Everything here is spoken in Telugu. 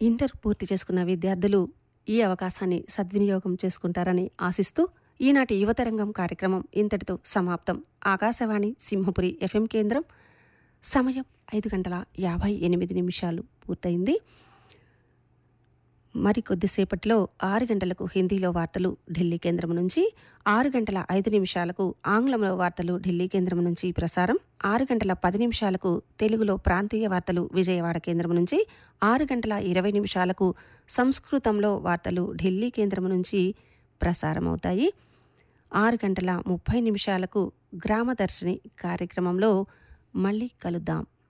ఇంటర్ పూర్తి చేసుకున్న విద్యార్థులు ఈ అవకాశాన్ని సద్వినియోగం చేసుకుంటారని ఆశిస్తూ ఈనాటి యువతరంగం కార్యక్రమం ఇంతటితో సమాప్తం ఆకాశవాణి సింహపురి ఎఫ్ఎం కేంద్రం సమయం ఐదు గంటల యాభై ఎనిమిది నిమిషాలు పూర్తయింది మరి కొద్దిసేపట్లో ఆరు గంటలకు హిందీలో వార్తలు ఢిల్లీ కేంద్రం నుంచి ఆరు గంటల ఐదు నిమిషాలకు ఆంగ్లంలో వార్తలు ఢిల్లీ కేంద్రం నుంచి ప్రసారం ఆరు గంటల పది నిమిషాలకు తెలుగులో ప్రాంతీయ వార్తలు విజయవాడ కేంద్రం నుంచి ఆరు గంటల ఇరవై నిమిషాలకు సంస్కృతంలో వార్తలు ఢిల్లీ కేంద్రం నుంచి ప్రసారమవుతాయి ఆరు గంటల ముప్పై నిమిషాలకు గ్రామదర్శిని కార్యక్రమంలో మళ్ళీ కలుద్దాం